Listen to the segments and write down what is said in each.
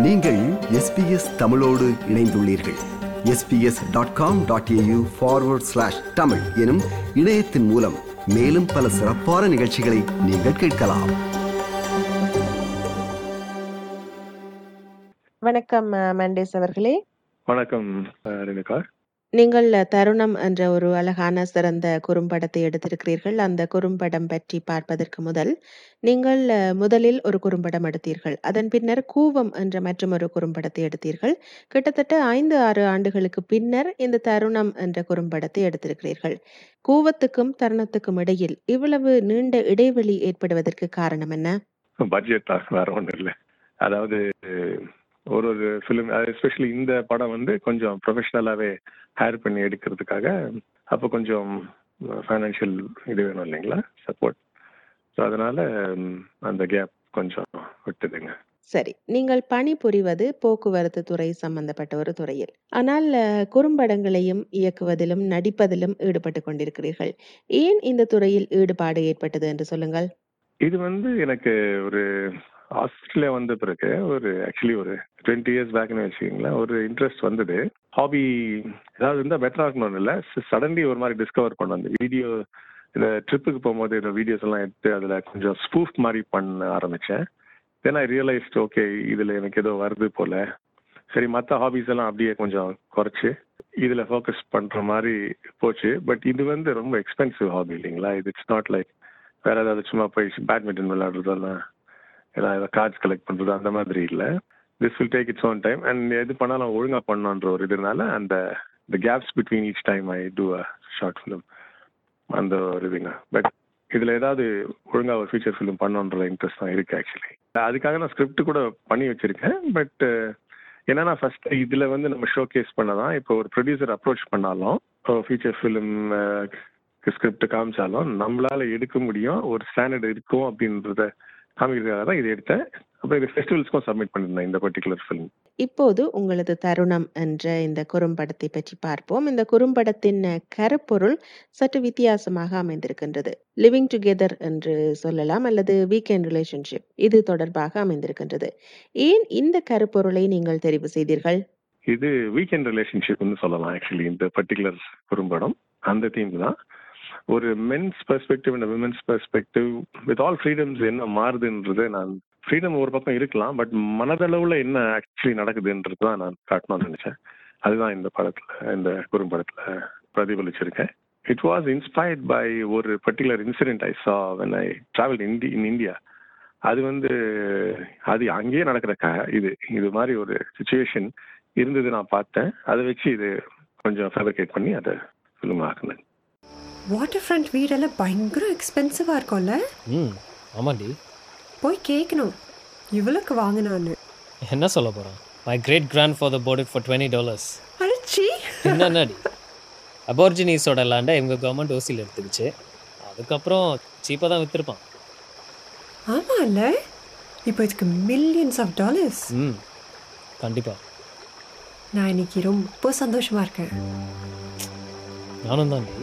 நீங்கள் எஸ்பிஎஸ் தமிழோடு இணைந்துள்ளீர்கள் SBS dot com dot AU forward slash Tamil எனும் இணையத்தின் மூலம் மேலும் பல சிறப்பான நிகழ்ச்சிகளை நீங்கள் கேட்கலாம் வணக்கம் அ, மெண்டேஸ் அவர்களே வணக்கம் அஹ், ரேணுகா நீங்கள் அ, தருணம் என்ற ஒரு அழகான சிறந்த குறும்படத்தை எடுத்திருக்கிறீர்கள் அந்த குறும்படம் பற்றி பார்ப்பதற்கு முதல் நீங்கள் அ, முதலில் ஒரு குறும்படம் எடுத்தீர்கள் அதன் பின்னர் கூவம் என்ற மற்றொரு குறும்படத்தை எடுத்தீர்கள் கிட்டத்தட்ட ஐந்து ஆறு ஆண்டுகளுக்கு பின்னர் இந்த தருணம் என்ற குறும்படத்தை எடுத்திருக்கிறீர்கள் கூவத்துக்கும் தருணத்துக்கும் இடையில் இவ்வளவு நீண்ட இடைவெளி ஏற்படுவதற்கு காரணம் என்ன பட்ஜெட் தான் வேற ஒன்றும் இல்லை அதாவது ஒரு ஒரு ஃபிலிம் எஸ்பெஷலி இந்த படம் வந்து கொஞ்சம் ப்ரொஃபஷனலாகவே ஹேர் பண்ணி எடுக்கிறதுக்காக அப்போ கொஞ்சம் ஃபைனான்ஷியல் இது வேணும் இல்லைங்களா சப்போர்ட் ஸோ அதனால ம், அந்த கேப் கொஞ்சம் விட்டுதுங்க சரி நீங்கள் பணிபுரிவது போக்குவரத்து துறை சம்பந்தப்பட்ட ஒரு துறையில் ஆனால் அஹ், குறும்படங்களையும் இயக்குவதிலும் நடிப்பதிலும் ஈடுபட்டு கொண்டிருக்கிறீர்கள் ஏன் இந்த துறையில் ஈடுபாடு ஏற்பட்டது என்று சொல்லுங்கள் இது வந்து எனக்கு ஒரு ஆஸ்திரேலியா வந்த பிறகு ஒரு ஆக்சுவலி ஒரு டுவெண்ட்டி இயர்ஸ் பேக்னு வச்சுக்கிங்களேன் ஒரு இன்ட்ரெஸ்ட் வந்தது ஹாபி ஏதாவது இருந்தால் பெட்டராக இருக்கணும்னு இல்லை சடன்லி ஒரு மாதிரி டிஸ்கவர் பண்ண அந்த வீடியோ இந்த ட்ரிப்புக்கு போகும்போது இந்த வீடியோஸ் எல்லாம் எடுத்து அதில் கொஞ்சம் ஸ்பூஃப் மாதிரி பண்ண ஆரம்பித்தேன் தென் ஐ ரியலைஸ்ட் ஓகே இதில் எனக்கு ஏதோ வருது போல சரி மற்ற ஹாபிஸ் எல்லாம் அப்படியே கொஞ்சம் குறைச்சு இதில் ஃபோக்கஸ் பண்ணுற மாதிரி போச்சு பட் இது வந்து ரொம்ப எக்ஸ்பென்சிவ் ஹாபி இல்லைங்களா இது இட்ஸ் நாட் லைக் வேற ஏதாவது சும்மா போய் பேட்மிண்டன் விளையாடுறதெல்லாம் ஏதாவது கார்ட்ஸ் கலெக்ட் பண்றது அந்த மாதிரி இல்லை this will take its own time and எது பண்ணாலும் ஒழுங்கா பண்ணணுன்ற ஒரு இதுனால அந்த the gaps between each time I do a short film அந்த ஒரு இதுங்க பட் இதுல ஏதாவது ஒழுங்கா ஒரு ஃபீச்சர் ஃபிலிம் பண்ணணுன்ற இன்ட்ரெஸ்ட் தான் இருக்கு ஆக்சுவலி அதுக்காக நான் ஸ்கிரிப்ட் கூட பண்ணி வச்சிருக்கேன் பட் என்னன்னா ஃபர்ஸ்ட் இதுல வந்து நம்ம ஷோ கேஸ் பண்ணதான் இப்போ ஒரு ப்ரொடியூசர் அப்ரோச் பண்ணாலும் ஃபீச்சர் ஃபிலிம் ஸ்கிரிப்ட் காமிச்சாலும் நம்மளால எடுக்க முடியும் ஒரு ஸ்டாண்டர்ட் இருக்கும் அப்படின்றத காமிக்கிறதுக்காக தான் இதை எடுத்தேன் அப்புறம் இது ஃபெஸ்டிவல்ஸ்க்கும் சப்மிட் பண்ணிருந்தேன் இந்த பர்டிகுலர் ஃபிலிம் இப்போது உங்களது தருணம் என்ற இந்த குறும்படத்தை பற்றி பார்ப்போம் இந்த குறும்படத்தின் அஹ், கருப்பொருள் சற்று வித்தியாசமாக அமைந்திருக்கின்றது லிவிங் டுகெதர் என்று சொல்லலாம் அல்லது வீக்கெண்ட் ரிலேஷன்ஷிப் இது தொடர்பாக அமைந்திருக்கின்றது ஏன் இந்த கருப்பொருளை நீங்கள் தெரிவு செய்தீர்கள் இது வீக்கெண்ட் ரிலேஷன்ஷிப்னு சொல்லலாம் ஆக்சுவலி இந்த பர்டிகுலர் குறும்படம் அந்த தீம் தான் ஒரு men's perspective and women's perspective with all freedoms என்ன மாறுதுன்றது நான் ஃப்ரீடம் ஒரு பக்கம் இருக்கலாம் பட் மனதளவுல என்ன ஆக்சுவலி நடக்குதுன்றது தான் நான் காட்டணும்னு நினைச்சேன் அதுதான் இந்த படத்துல இந்த குறும்படத்துல பிரதிபலிச்சிருக்கேன் இட் வாஸ் இன்ஸ்பயர்ட் பை ஒரு particular incident I saw when I travel இந்தி இன் இந்தியா அது வந்து அது அங்கேயே நடக்கிற க இது இது மாதிரி ஒரு சுச்சுவேஷன் இருந்தது நான் பார்த்தேன் அதை வச்சு இது கொஞ்சம் ஃபேப்ரிகேட் பண்ணி அதை ஃபிலிம் ஆக்குனேன் வாட்டர் ஃப்ரண்ட் வீடெல்லாம் பயங்கர எக்ஸ்பென்சிவாக இருக்கும்ல ம் ஆமாண்டி போய் கேட்கணும் இவளுக்கு வாங்கினான்னு என்ன சொல்ல போகிறான் my great grand father bought it for twenty dollars அடிச்சி என்னடி அபார்ஜினிஸோட லேண்டை இவங்க கவர்மெண்ட் ஓசியில் எடுத்துக்கிச்சு அதுக்கப்புறம் சீப்பாக தான் விற்றுருப்பான் ஆமா இல்ல இப்போ இதுக்கு மில்லியன்ஸ் ஆஃப் டாலர்ஸ் ம் கண்டிப்பாக நான் இன்னைக்கு ரொம்ப சந்தோஷமா இருக்கேன் நானும் தாண்டி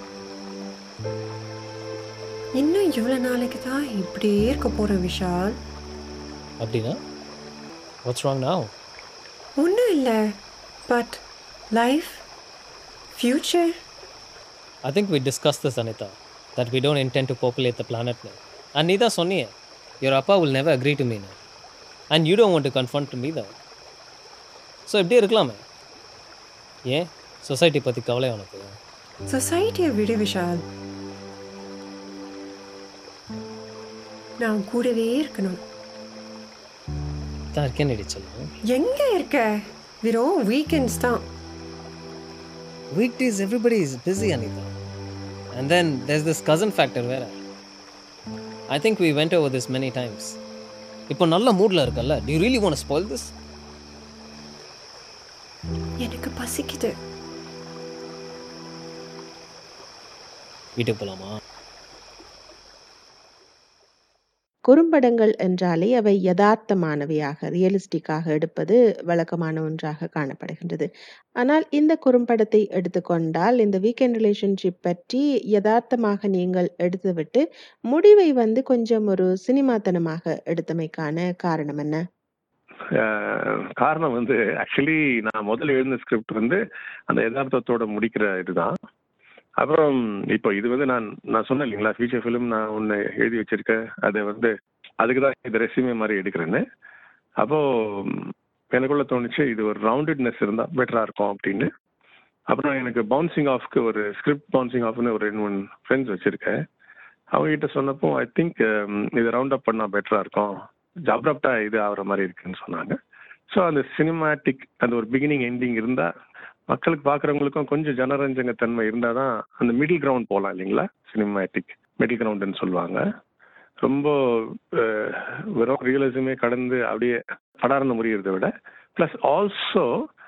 இன்னும் இவ்வளோ நாளைக்கு தான் இப்படியே இருக்க போற விஷால் அப்படின்னா வாட்ஸ் ராங் now ஒன்றும் இல்லை but life future I think we discussed this, Anita, that we don't intend to populate the planet now. And நீ தான் சொன்னியே your அப்பா will never agree to me now. And you don't want to confront me though. So இப்படியே இருக்கலாமே ஏன் society பற்றி கவலை உனக்கு சொசைட்டியை விடு விஷால் நான் கூடவே இருக்கணும் தான் இருக்கேன் நடிச்சலாம் எங்க இருக்க வெறும் வீக்கெண்ட்ஸ் தான் weekdays everybody is busy anita and then there's this cousin factor வேற i think we went over this many times இப்போ நல்ல மூட்ல இருக்கல்ல do you really want to spoil this எனக்கு பசிக்குது வீட்டுக்கு போலாமா குறும்படங்கள் என்றாலே அவை யதார்த்தமானவையாக ரியலிஸ்டிக்காக எடுப்பது வழக்கமான ஒன்றாக காணப்படுகின்றது ஆனால் இந்த குறும்படத்தை எடுத்துக்கொண்டால் இந்த வீக்கெண்ட் ரிலேஷன்ஷிப் பற்றி யதார்த்தமாக நீங்கள் எடுத்துவிட்டு முடிவை வந்து கொஞ்சம் ஒரு சினிமாத்தனமாக எடுத்தமைக்கான காரணம் என்ன காரணம் வந்து ஆக்சுவலி நான் முதல்ல எழுதின ஸ்கிரிப்ட் வந்து அந்த யதார்த்தத்தோட முடிக்கிற இதுதான் அப்புறம் இப்போ இது வந்து நான் நான் சொன்னேன் இல்லைங்களா ஃபியூச்சர் ஃபிலிம் நான் ஒன்று எழுதி வச்சிருக்கேன் அதை வந்து அதுக்கு தான் இது ரெசியூமே மாதிரி எடுக்கிறேன்னு அப்போ ம், எனக்குள்ள தோணுச்சு இது ஒரு ரவுண்டட்னஸ் இருந்தால் பெட்டராக இருக்கும் அப்படின்னு அப்புறம் எனக்கு பவுன்சிங் ஆஃப்க்கு ஒரு ஸ்கிரிப்ட் பவுன்சிங் ஆஃப்னு ஒரு ரெண்டு மூணு ஃப்ரெண்ட்ஸ் வச்சிருக்கேன் அவங்க கிட்ட சொன்னப்போ ஐ திங்க் இதை ரவுண்ட் அப் பண்ணால் பெட்டராக இருக்கும் அப்ரப்டா இது ஆகிற மாதிரி இருக்குன்னு சொன்னாங்க ஸோ அந்த சினிமாட்டிக் அந்த ஒரு பிகினிங் எண்டிங் இருந்தால் மக்களுக்கு பார்க்குறவங்களுக்கும் கொஞ்சம் ஜனரஞ்சங்க தன்மை இருந்தால் தான் அந்த மிடில் கிரவுண்ட் போகலாம் இல்லைங்களா சினிமாட்டிக் மிடில் கிரவுண்டுன்னு சொல்லுவாங்க ரொம்ப அஹ், வெறும் ரியலிசமே கடந்து அப்படியே படார்ந்து முடியறதை விட ப்ளஸ் ஆல்சோ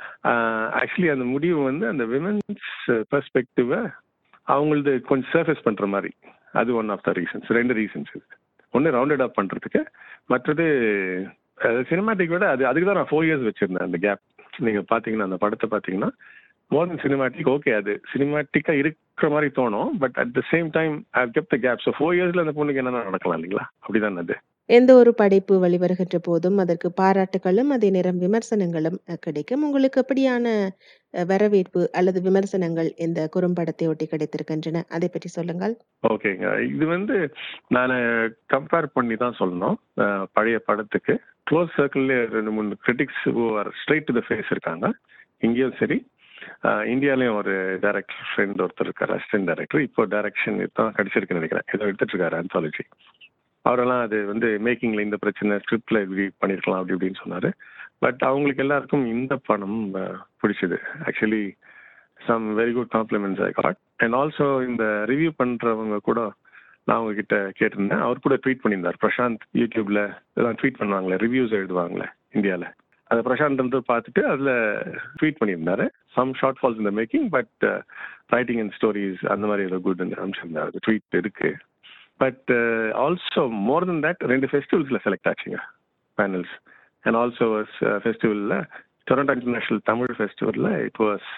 ஆக்சுவலி அந்த முடிவு வந்து அந்த விமென்ஸ் பெர்ஸ்பெக்டிவை அவங்களது கொஞ்சம் சர்ஃபேஸ் பண்ணுற மாதிரி அது ஒன் ஆஃப் த ரீசன்ஸ் ரெண்டு ரீசன்ஸ் இருக்கு ஒன்று ரவுண்டட் அப் பண்ணுறதுக்கு மற்றது சினிமாட்டிக் விட அது அதுக்கு தான் நான் ஃபோர் இயர்ஸ் வச்சிருந்தேன் அந்த கேப் நீங்கள் பார்த்தீங்கன்னா அந்த படத்தை பார்த்தீங்கன்னா மோர் தென் சினிமாட்டிக் ஓகே அது சினிமாட்டிக்காக இருக்கிற மாதிரி தோணும் but at the same time I kept the gap so four இயர்ஸில் அந்த பொண்ணுக்கு என்னென்ன நடக்கலாம் இல்லைங்களா அப்படிதான் அது எந்த ஒரு படைப்பு வெளிவருகின்ற போதும் அதற்கு பாராட்டுகளும் அதே நேரம் விமர்சனங்களும் அஹ், கிடைக்கும் உங்களுக்கு எப்படியான அஹ், வரவேற்பு அல்லது விமர்சனங்கள் இந்த குறும்படத்தை ஒட்டி கிடைத்திருக்கின்றன அதை பற்றி சொல்லுங்கள் ஓகேங்க இது வந்து நான் கம்பேர் பண்ணி தான் சொல்லணும் அஹ், பழைய படத்துக்கு க்ளோஸ் சர்க்கிள்ல ரெண்டு மூணு critics straight to the face இருக்காங்க இங்கேயும் சரி அஹ், இந்தியாலயும் ஒரு டைரக்டர் ஃப்ரெண்ட் ஒருத்தர் இருக்காரு அசிஸ்டன்ட் டைரக்டர் இப்போ டைரக்ஷன் தான் கிடைச்சிருக்குன்னு நினைக்கிறேன் ஏதோ எடுத்துட்டு இருக்காரு ஆந்தாலஜி அவரெல்லாம் அது வந்து மேக்கிங்ல இந்த பிரச்சனை ஸ்கிரிப்ட்ல இப்படி பண்ணிருக்கலாம் அப்படி இப்படின்னு சொன்னாரு பட் அவங்களுக்கு எல்லாருக்கும் இந்த படம் அஹ், பிடிச்சது actually some very good compliments I got and also இந்த ரிவ்யூ பண்றவங்க கூட நான் உங்ககிட்ட கேட்டிருந்தேன் அவர் கூட ட்வீட் பண்ணியிருந்தார் பிரசாந்த் யூடியூப்ல இதெல்லாம் ட்வீட் பண்ணுவாங்களே ரிவ்யூஸ் எழுதுவாங்களே இந்தியாவில் அதை பிரசாந்த் வந்து பார்த்துட்டு அதில் ட்வீட் பண்ணியிருந்தாரு சம் ஷார்ட் ஃபால்ஸ் இந்த making but writing and stories அந்த மாதிரி ஏதோ குட் அனுப்பிச்சிருந்தாரு ட்வீட் இருக்கு but also more than that ரெண்டு ஃபெஸ்டிவல்ஸில் செலக்ட் ஆச்சுங்க பேனல்ஸ் அண்ட் ஆல்சோ ஃபெஸ்டிவலில் டொரண்டோ இன்டர்நேஷனல் தமிழ் ஃபெஸ்டிவலில் இட் வாஸ்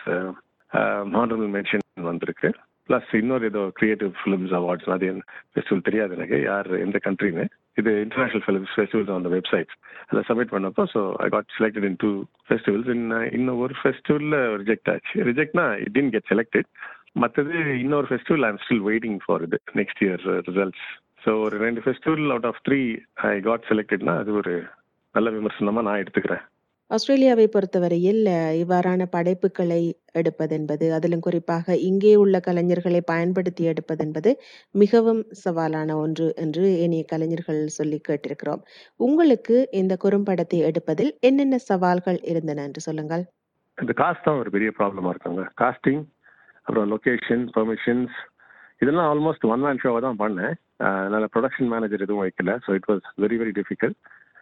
ஹானரபிள் மென்ஷன் வந்திருக்கு ப்ளஸ் இன்னொரு ஏதோ கிரியேட்டிவ் ஃபிலிம்ஸ் அவார்ட்ஸ் அது ஃபெஸ்டிவல் தெரியாது எனக்கு யார் எந்த கண்ட்ரின்னு இது international films festivals on the website அதை சப்மிட் பண்ணப்போ so I got selected in two festivals இன்னும் ஒரு ஃபெஸ்டிவலில் ரிஜெக்ட் ஆச்சு ரிஜெக்ட்னா இட் டின் கெட் செலக்டட் மற்றது இன்னொரு festival I am still waiting for இது நெக்ஸ்ட் இயர் ரிசல்ட்ஸ் ஸோ ஒரு ரெண்டு festival out of three I got செலக்டட்னா அது ஒரு நல்ல விமர்சனமாக நான் எடுத்துக்கிறேன் ஆஸ்திரேலியாவை பொறுத்தவரையில் அஹ், இவ்வாறான படைப்புகளை எடுப்பதென்பது அதிலும் குறிப்பாக இங்கே உள்ள கலைஞர்களை பயன்படுத்தி எடுப்பதென்பது மிகவும் சவாலான ஒன்று என்று ஏனைய கலைஞர்கள் சொல்லி கேட்டிருக்கிறோம் உங்களுக்கு இந்த குறும்படத்தை எடுப்பதில் என்னென்ன சவால்கள் இருந்தன என்று சொல்லுங்கள் இந்த காஸ்ட் தான் ஒரு பெரிய ப்ராப்ளமாக இருக்காங்க காஸ்டிங் அப்புறம் லொக்கேஷன் பெர்மிஷன்ஸ் இதெல்லாம் ஆல்மோஸ்ட் ஒன் மேன் ஷோவை தான் பண்ணேன் அஹ் அதனால ப்ரொடக்ஷன் மேனேஜர் எதுவும் வைக்கல so it was very very difficult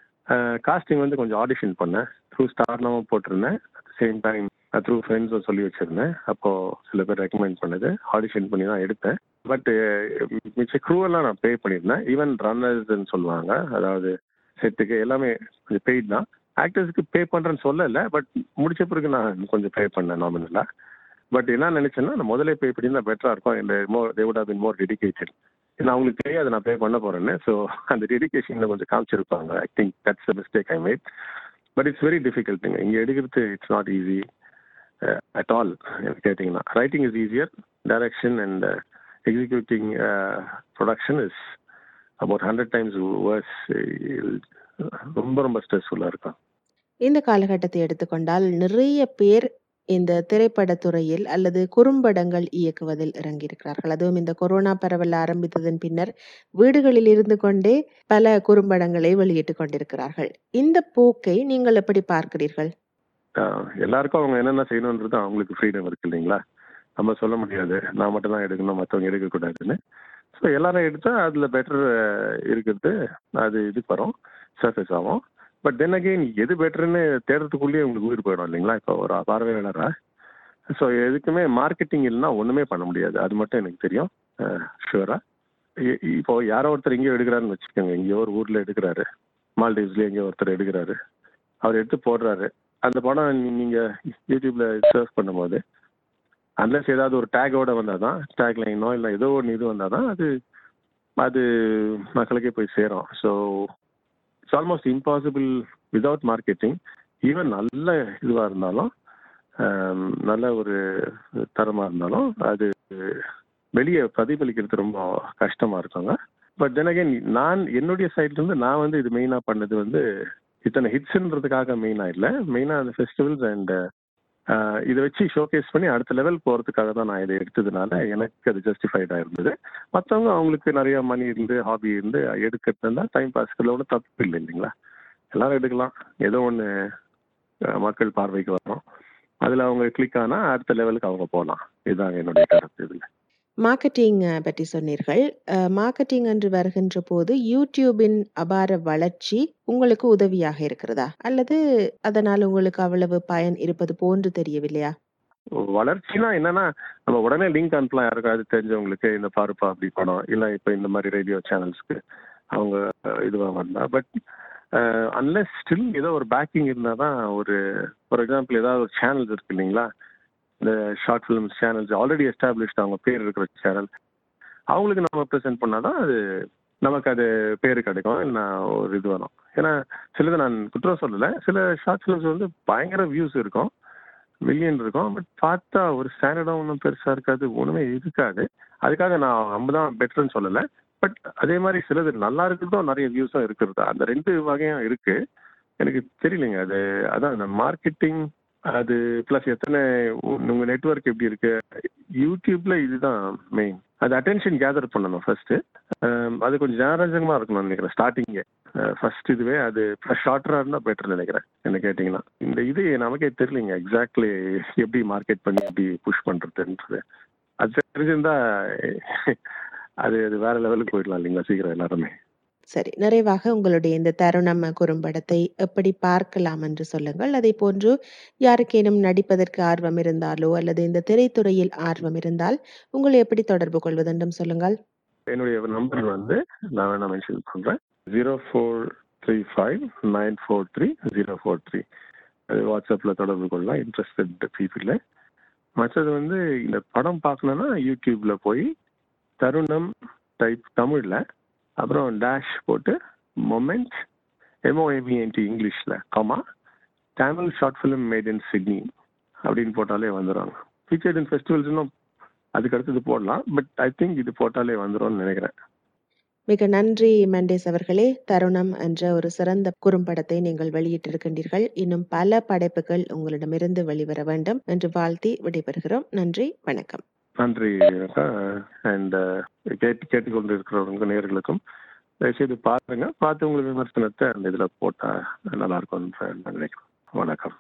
casting வந்து கொஞ்சம் ஆடிஷன் பண்ணேன் த்ரூ ஸ்டார்னாவும் போட்டிருந்தேன் அட் சேம் டைம் த்ரூ ஃப்ரெண்ட்ஸும் சொல்லி வச்சிருந்தேன் அப்போ சில பேர் ரெக்கமெண்ட் பண்ணது ஆடிஷன் பண்ணி தான் எடுத்தேன் பட் மிச்ச க்ரூவெல்லாம் நான் பே பண்ணியிருந்தேன் ஈவன் ரன்னர்ஸ்ன்னு சொல்லுவாங்க அதாவது செட்டுக்கு எல்லாமே கொஞ்சம் பெய்ட் தான் ஆக்டர்ஸ்க்கு பே பண்ணுறேன்னு சொல்லலை பட் முடிச்ச பிறகு நான் கொஞ்சம் பே பண்ணேன் நாமினலாக பட் என்ன நினைச்சேன்னா நான் முதல்ல பே பண்ணியிருந்தா பெட்டராக இருக்கும் இந்த மோர் they would been more dedicated ஏன்னா அவங்களுக்கு தெரியாது நான் பே பண்ண போறேன்னு ஸோ அந்த டெடிகேஷனில் கொஞ்சம் காமிச்சிருப்பாங்க I think that's mistake I made but it's very டிஃபிகல்ட்டுங்க இங்கே எடுக்கிறது it's not easy at all கேட்டிங்கன்னா writing is easier direction and executing production is about hundred times worse ரொம்ப ரொம்ப ஸ்ட்ரெஸ்ஃபுல்லாக இருக்கும் இந்த காலகட்டத்தை எடுத்துக்கொண்டால் நிறைய பேர் இந்த திரைப்படத் துறையில் அல்லது குறும்படங்கள் இயக்குவதில் இறங்கியிருக்கிறார்கள் அதுவும் இந்த கொரோனா பரவல் ஆரம்பித்ததன் பின்னர் வீடுகளில் இருந்து கொண்டே பல குறும்படங்களை வெளியிட்டுக் கொண்டிருக்கிறார்கள் இந்த போக்கை நீங்கள் எப்படி பார்க்கிறீர்கள் ஆஹ் எல்லாருக்கும் அவங்க என்னென்ன செய்யணுன்றது அவங்களுக்கு ஃப்ரீடம் இருக்கு இல்லைங்களா நம்ம சொல்ல முடியாது நான் மட்டும் தான் எடுக்கணும் மற்றவங்க எடுக்கக்கூடாதுன்னு ஸோ எல்லாரும் எடுத்தா அதில் பெட்டர் இருக்கிறது அது இதுக்கு வரும் சர்ஃபேஸ் ஆகும் பட் தென் அகெயின் எது பெட்டர்னு தேடுறதுக்குள்ளேயே உங்களுக்கு உயிர் போயிடும் இல்லைங்களா இப்போ ஒரு பார்வையாளரா ஸோ எதுக்குமே மார்க்கெட்டிங் இல்லைன்னா ஒன்றுமே பண்ண முடியாது அது மட்டும் எனக்கு தெரியும் ஷுவரா இப்போ யாரோ ஒருத்தர் எங்கேயோ எடுக்கிறாருன்னு வச்சுக்கோங்க எங்கேயோ ஒரு ஊரில் எடுக்கிறாரு மால்டீவ்ஸ்லேயே எங்கேயோ ஒருத்தர் எடுக்கிறாரு அவர் எடுத்து போடுறாரு அந்த படம் நீ- நீங்க யூடியூப்ல சர்ச் பண்ணும்போது அன்லஸ் ஏதாவது ஒரு டேகோட வந்தால் தான் டேக் லைனோ இல்லை ஏதோ ஒன்று இது வந்தால் தான் அது அது மக்களுக்கே போய் சேரும் so it's almost impossible without marketing even நல்ல இதுவாக இருந்தாலும் ஆம், நல்ல ஒரு தரமாக இருந்தாலும் அது வெளியே பிரதிபலிக்கிறது ரொம்ப கஷ்டமாக இருக்குங்க பட் தென் அகைன் நான் என்னுடைய சைட்ல இருந்து நான் வந்து இது மெயினாக பண்ணது வந்து இத்தனை ஹிட்ஸ்ன்றதுக்காக மெயினாக இல்லை மெயினாக அந்த ஃபெஸ்டிவல்ஸ் அண்ட் இதை வச்சு ஷோகேஸ் பண்ணி அடுத்த லெவல் போகிறதுக்காக தான் நான் இதை எடுத்ததுனால எனக்கு அது ஜஸ்டிஃபைடாக இருந்தது மற்றவங்க அவங்களுக்கு நிறைய மணி இருந்து ஹாபி இருந்து எடுக்கிறது இருந்தால் டைம் பாஸ்க்கு ஒன்றும் தப்பு இல்லை இல்லைங்களா எல்லாரும் எடுக்கலாம் ஏதோ ஒன்று மக்கள் பார்வைக்கு வரும் அதில் அவங்க கிளிக் ஆனால் அடுத்த லெவலுக்கு அவங்க போகலாம் இதுதாங்க என்னுடைய கருத்து இதில் மார்க்கெட்டிங் அ, பற்றி சொன்னீர்கள். அ, மார்க்கெட்டிங் என்று வருகின்ற போது யூடியூபின் அபார வளர்ச்சி உங்களுக்கு உதவியாக இருக்கிறதா? அல்லது அதனால் உங்களுக்கு அவ்வளவு பயன் இருப்பது போன்று தெரியவில்லையா? வளர்ச்சினா என்னன்னா நம்ம உடனே லிங்க் அனுப்பலாம் யாருக்காவது தெரிஞ்சவங்களுக்கு இந்த பாருப்பா அப்படி படம் இல்லை இப்போ இந்த மாதிரி ரேடியோ சேனல்ஸ்க்கு அவங்க அஹ், இதுவா வந்தா பட் அன்லெஸ் ஸ்டில் ஏதோ ஒரு பேக்கிங் இருந்தால் தான் ஒரு ஃபார் எக்ஸாம்பிள் ஏதாவது ஒரு சேனல்ஸ் இருக்கு இல்லைங்களா இந்த short films channels already established அவங்க பேர் இருக்கிற சேனல் அவங்களுக்கு நம்ம ப்ரெசென்ட் பண்ணாதான் அது நமக்கு அது பேர் கிடைக்கும் இல்லை ஒரு இது வரும் ஏன்னா சிலது நான் குற்றம் சொல்லலை சில ஷார்ட் ஃபிலிம்ஸ் வந்து பயங்கர வியூஸ் இருக்கும் மில்லியன் இருக்கும் பட் பார்த்தா ஒரு ஸ்டாண்டர்டும் ஒன்றும் பெருசாக இருக்காது ஒன்றுமே இருக்காது அதுக்காக நான் நம்ம தான் பெட்டர்னு சொல்லலை பட் அதே மாதிரி சிலது நல்லா இருக்கிறதும் நிறைய வியூஸும் இருக்கிறது அந்த ரெண்டு வகையும் இருக்கு எனக்கு தெரியலைங்க அது அதான் அந்த மார்க்கெட்டிங் அது ப்ளஸ் எத்தனை உ- உங்க நெட்வொர்க் எப்படி இருக்கு யூடியூப்ல இதுதான் மெயின் அது அட்டென்ஷன் கேதர் பண்ணணும் ஃபர்ஸ்ட் அது கொஞ்சம் ஜனரஞ்சகமா இருக்கணும் நினைக்கிறேன் ஸ்டார்டிங்கே ஃபர்ஸ்ட் இதுவே அது ஷார்ட்டரா இருந்தா பெட்டர் நினைக்கிறேன் என்ன கேட்டிங்கன்னா இந்த இது நமக்கே தெரியலைங்க எக்ஸாக்ட்லி எப்படி மார்க்கெட் பண்ணி எப்படி புஷ் பண்றதுன்றது அது தெரிஞ்சிருந்தா அது அது வேற லெவலுக்கு போயிடலாம் இல்லைங்களா சீக்கிரம் எல்லாருமே சரி. நிறைவாக உங்களுடைய இந்த தருணம் குறும்படத்தை எப்படி பார்க்கலாம் என்று சொல்லுங்கள். அதேபோன்று யாருக்கேனும் நடிப்பதற்கு ஆர்வம் இருந்தாலோ அல்லது இந்த திரைத்துறையில் ஆர்வம் இருந்தால் உங்களை எப்படி தொடர்பு கொள்வதென்றும் சொல்லுங்கள். என்னுடைய நம்பர் வந்து நான் வேணா மென்ஷன் பண்றேன் zero four three five nine four three zero four three அது வாட்ஸ்அப்ல தொடர்பு கொள்ளலாம் இன்ட்ரெஸ்டட் பீப்புள் மற்றது வந்து இந்த படம் பார்க்கணும்னா யூடியூப்ல போய் தருணம் டைப் தமிழ்ல அப்புறம் டேஷ் போட்டு மொமெண்ட் எம்ஓஏபிஎன்டி இங்கிலீஷ்ல comma Tamil short film made in Sydney அப்படின்னு போட்டாலே வந்துடுவாங்க ஃபீச்சர்ட் இன் ஃபெஸ்டிவல்ஸ் இன்னும் அதுக்கு அடுத்தது போடலாம் பட் ஐ திங்க் இது போட்டாலே வந்துரும்னு நினைக்கிறேன் மிக நன்றி மெண்டேஸ் அவர்களே. தருணம் என்ற ஒரு சிறந்த குறும்படத்தை நீங்கள் வெளியிட்டிருக்கின்றீர்கள். இன்னும் பல படைப்புகள் உங்களிடமிருந்து வெளிவர வேண்டும் என்று வாழ்த்தி விடைபெறுகிறோம். நன்றி, வணக்கம். நன்றி அண்ட் கேட்டு கேட்டுக்கொண்டு இருக்கிறவங்க நேர்களுக்கும் தயவுசெய்து பாருங்க பார்த்து உங்களுக்கு விமர்சனத்தை அந்த இதுல போட்டா நல்லா இருக்கும்னு நான் நினைக்கிறேன் வணக்கம்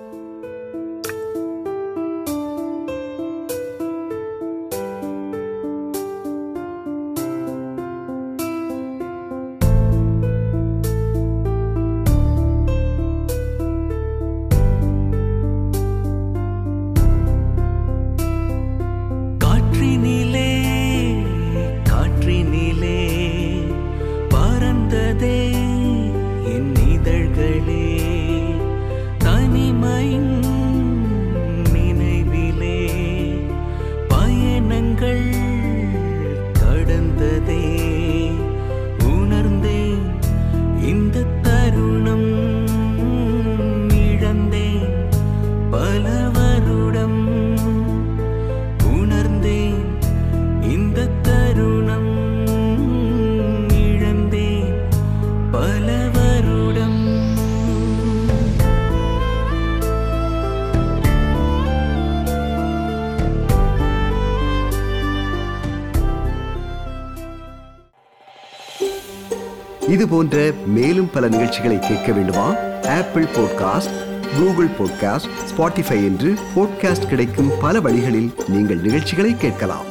காற்றினிலே காற்றினிலே பறந்ததே என் இதழ்களே தனிமையின் நினைவிலே பயணங்கள் கடந்ததே உணர்ந்தேன் இந்த தருணம் இழந்தேன் பல வருடம் உணர்ந்தேன் இந்த தருணம் இழந்தேன் பல வருடம் இது போன்ற மேலும் பல நிகழ்ச்சிகளை கேட்க வேண்டுமா Apple podcast Google podcast Spotify என்று பாட்காஸ்ட் கிடைக்கும் பல வழிகளில் நீங்கள் நிகழ்ச்சிகளை கேட்கலாம்